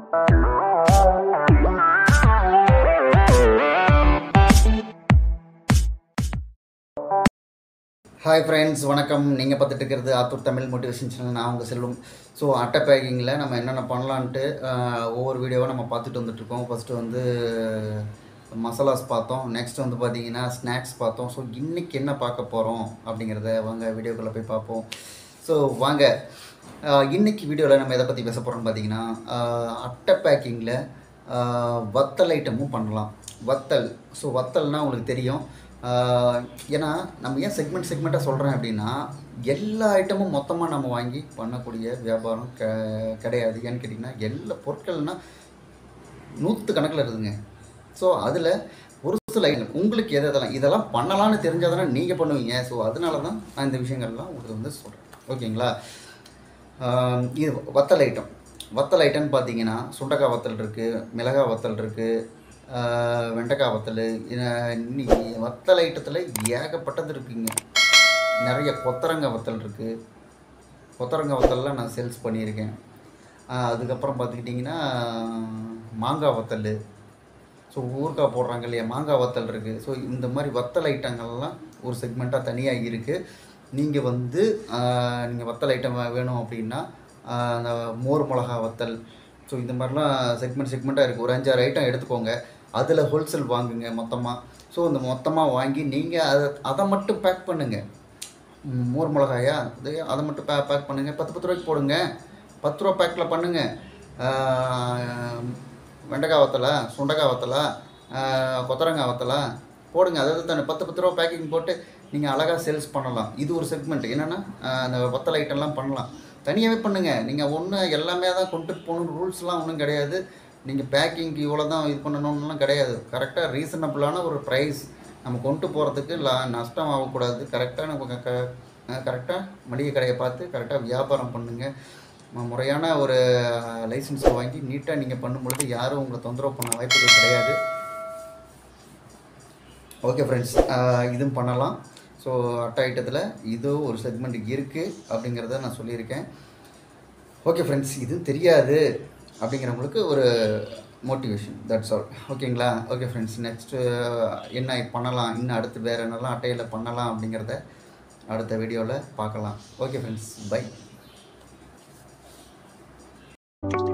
hi friends வணக்கம் நீங்கள் பார்த்துட்டு இருக்கிறது ஆத்தூர் தமிழ் மோட்டிவேஷன் சேனல் நான் உங்கள் செல்வம் ஸோ அட்டை பேக்கிங்கில் நம்ம என்னென்ன பண்ணலான்ட்டு ஆஹ், ஒவ்வொரு வீடியோவாக நம்ம பார்த்துட்டு வந்துட்டுருக்கோம் ஃபஸ்ட்டு வந்து மசாலாஸ் பார்த்தோம் நெக்ஸ்ட் வந்து பார்த்தீங்கன்னா ஸ்நாக்ஸ் பார்த்தோம் ஸோ இன்றைக்கி என்ன பார்க்க போகிறோம் அப்படிங்கிறத வாங்க வீடியோக்குள்ளே போய் பார்ப்போம் ஸோ வாங்க ஆஹ், இன்னைக்கு வீடியோவில் நம்ம எதை பற்றி பேச போகிறோம்னு பார்த்தீங்கன்னா ஆஹ், அட்டை பேக்கிங்கில் வத்தல் ஐட்டமும் பண்ணலாம் வத்தல் ஸோ வத்தல்னால் உங்களுக்கு தெரியும் ஆஹ் ஏன்னா நம்ம ஏன் செக்மெண்ட் செக்மெண்ட்டாக சொல்கிறேன் அப்படின்னா எல்லா ஐட்டமும் மொத்தமாக நம்ம வாங்கி பண்ணக்கூடிய வியாபாரம் க கிடையாது ஏன்னு கேட்டிங்கன்னா எல்லா பொருட்கள்னால் நூற்று கணக்கில் இருக்குதுங்க ஸோ அதில் ஒரு சில ஐட்டங்கள் உங்களுக்கு எது எதெல்லாம் இதெல்லாம் பண்ணலாம்னு தெரிஞ்சால் தானே நீங்கள் பண்ணுவீங்க ஸோ அதனால தான் நான் இந்த விஷயங்கள்லாம் உங்களுக்கு வந்து சொல்கிறேன் ஓகேங்களா ஆஹ் இது வத்தல் ஐட்டம் வத்தல் ஐட்டம்னு பார்த்தீங்கன்னா சுண்டக்காய் வத்தல் இருக்குது மிளகாய் வத்தல் இருக்குது வெண்டைக்காய் வத்தல் இன்னைக்கு வத்தல் ஐட்டத்தில் ஏகப்பட்டது இருக்குங்க நிறைய கொத்தரங்காய் வத்தல் இருக்குது கொத்தரங்காய் வத்தல்லாம் நான் சேல்ஸ் பண்ணியிருக்கேன் ஆஹ் அதுக்கப்புறம் பார்த்துக்கிட்டிங்கன்னா மாங்காய் வத்தல் ஸோ ஊறுகாய் போடுறாங்க இல்லையா மாங்காய் வத்தல் இருக்குது ஸோ இந்த மாதிரி வத்தல் ஐட்டங்கள்லாம் ஒரு செக்மெண்ட்டாக தனியாக இருக்குது நீங்கள் வந்து நீங்கள் வத்தல் ஐட்டம் வேணும் அப்படின்னா ஆஹ் அந்த மோர் மிளகா வத்தல் ஸோ இந்த மாதிரிலாம் செக்மெண்ட் செக்மெண்ட்டாக இருக்குது ஒரு அஞ்சாறு ஐட்டம் எடுத்துக்கோங்க அதில் ஹோல்சேல் வாங்குங்க மொத்தமாக ஸோ இந்த மொத்தமாக வாங்கி நீங்கள் அதை அதை மட்டும் பேக் பண்ணுங்கள் ம், மோர் மிளகாயா அது அதை மட்டும் பே பேக் பண்ணுங்கள் பத்து பத்து ரூபாய்க்கு போடுங்க பத்து ரூபா பேக்கில் பண்ணுங்கள் வெண்டைக்காய் வத்தலா சுண்டைக்காய் வத்தலா ஆஹ், கொத்தரங்காய் வத்தலா போடுங்க அதாவது தானே பத்து பத்து ரூபா பேக்கிங் போட்டு நீங்கள் அழகாக சேல்ஸ் பண்ணலாம் இது ஒரு செக்மெண்ட் என்னென்னா அந்த வத்தல் ஐட்டம்லாம் பண்ணலாம் தனியாகவே பண்ணுங்கள் நீங்கள் ஒன்று எல்லாமே தான் கொண்டு போகணும் ரூல்ஸ்லாம் ஒன்றும் கிடையாது நீங்கள் பேக்கிங்க்கு இவ்வளோ தான் இது பண்ணணும்லாம் கிடையாது கரெக்டாக ரீசனபிளான ஒரு ப்ரைஸ் நம்ம கொண்டு போகிறதுக்கு லா நஷ்டம் ஆகக்கூடாது கரெக்டாக நம்ம க கரெக்டாக மளிகை கடையை பார்த்து கரெக்டாக வியாபாரம் பண்ணுங்கள் ம- முறையான ஒரு லைசன்ஸ் வாங்கி நீட்டாக நீங்கள் பண்ணும்பொழுது யாரும் உங்களை தொந்தரவு பண்ண வாய்ப்புகள் கிடையாது ஓகே ஃப்ரெண்ட்ஸ் இதுவும் பண்ணலாம் ஸோ அட்டை ஐட்டத்தில் இதுவும் ஒரு செக்மெண்ட் இருக்குது அப்படிங்கிறத நான் சொல்லியிருக்கேன் ஓகே ஃப்ரெண்ட்ஸ் இது தெரியாது அப்படிங்கிறவங்களுக்கு ஒரு மோட்டிவேஷன் தட்ஸ் ஆல் ஓகேங்களா ஓகே ஃப்ரெண்ட்ஸ் நெக்ஸ்ட்டு என்ன பண்ணலாம் இன்னும் அடுத்து வேறு என்னெல்லாம் அட்டையில் பண்ணலாம் அப்படிங்கிறத அடுத்த வீடியோவில் பார்க்கலாம் ஓகே ஃப்ரெண்ட்ஸ் பை